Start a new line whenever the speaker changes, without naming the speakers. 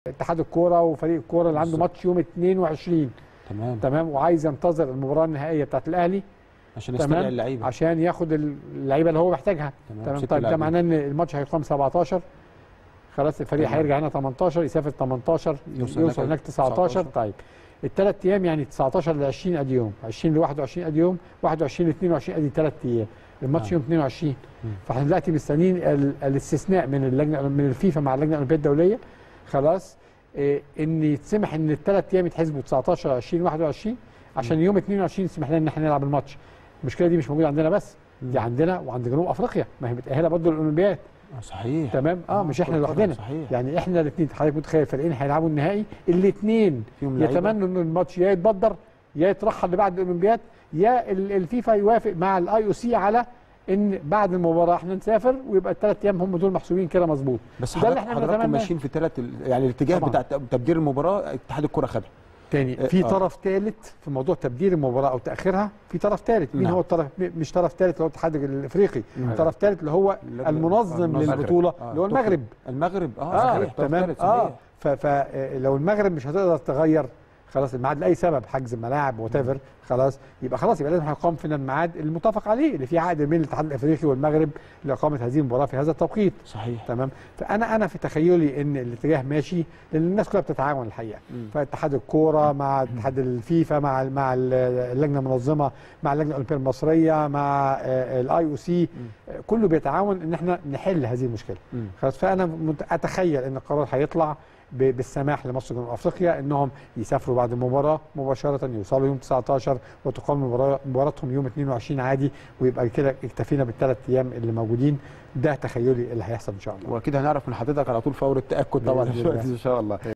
اتحاد الكوره وفريق الكوره اللي عنده
بالظبط.
ماتش يوم 22
تمام
تمام وعايز ينتظر المباراه النهائيه بتاعت الاهلي
عشان يستدعي
تمام
اللعيبه
عشان ياخد اللعيبه اللي هو محتاجها تمام
ست
طيب ده
لاعبين.
معناه ان الماتش هيقام 17 خلاص الفريق
تمام.
هيرجع هنا 18 يسافر 18
يوصل
يوصل,
هناك
هناك 19
19.
طيب الثلاث ايام يعني 19 ل 20 ادي يوم 20 ل 21 ادي يوم 21 ل 22 ادي ثلاث ايام الماتش
آه.
يوم 22
مم.
فاحنا دلوقتي مستنيين ال- الاستثناء من اللجنه من الفيفا مع اللجنه الاولمبيه الدوليه خلاص إيه ان يتسمح ان الثلاث ايام يتحسبوا 19 20 21 عشان يوم 22 يسمح لنا ان احنا نلعب الماتش المشكله دي مش موجوده عندنا بس دي عندنا وعند جنوب افريقيا ما هي متاهله برضه للاولمبياد
آه، صحيح
تمام اه مش احنا
طبعاً،
لوحدنا
صحيح
يعني احنا الاثنين حضرتك متخيل فريقين هيلعبوا النهائي الاثنين
فيهم لعيبة.
يتمنوا ان الماتش يا يتبدر يا يترحل لبعد الاولمبياد يا ال- الفيفا يوافق مع الاي او سي على ان بعد المباراه احنا نسافر ويبقى الثلاث ايام هم دول محسوبين كده مظبوط
بس
ده اللي
حضرتك-
احنا
حضراتكم
بنتمناه.
ماشيين في ثلاث يعني الاتجاه
طبعاً.
بتاع تبديل المباراه اتحاد الكره خدها
تاني
آه،
في
آه.
طرف ثالث في موضوع تبديل المباراه او تاخيرها في طرف ثالث مين
نعم.
هو الطرف م- مش طرف ثالث اللي هو الاتحاد الافريقي
نعم.
طرف ثالث اللي هو
اللجنة-
المنظم
المنظم.
للبطوله
آه،
اللي هو
طوكيو.
المغرب
المغرب اه,
اه
صحيح طرف
تمام
ثالث،
اه
صحيح.
فلو المغرب مش هتقدر تغير خلاص الميعاد لاي سبب حجز ملاعب وات خلاص يبقى خلاص يبقى لازم هيقام فينا الميعاد المتفق عليه اللي فيه عقد بين الاتحاد الافريقي والمغرب لاقامه هذه المباراه في هذا التوقيت
صحيح
تمام فانا انا في تخيلي ان الاتجاه ماشي لان الناس كلها بتتعاون الحقيقه
مم.
فاتحاد الكوره مع اتحاد الفيفا مع مع اللجنه المنظمه مع اللجنه الاولمبيه المصريه مع الاي او سي كله بيتعاون ان احنا نحل هذه المشكله
مم.
خلاص فانا مت- اتخيل ان القرار هيطلع ب- بالسماح لمصر وجنوب افريقيا انهم يسافروا بعد المباراه مباشره يوصلوا يوم 19 وتقام مباراه- مباراتهم يوم 22 عادي ويبقى كده اكتفينا بالثلاث ايام اللي موجودين ده تخيلي اللي هيحصل ان شاء الله
واكيد هنعرف من حضرتك على طول فور التاكد طبعا
بإذن الله.
ان شاء الله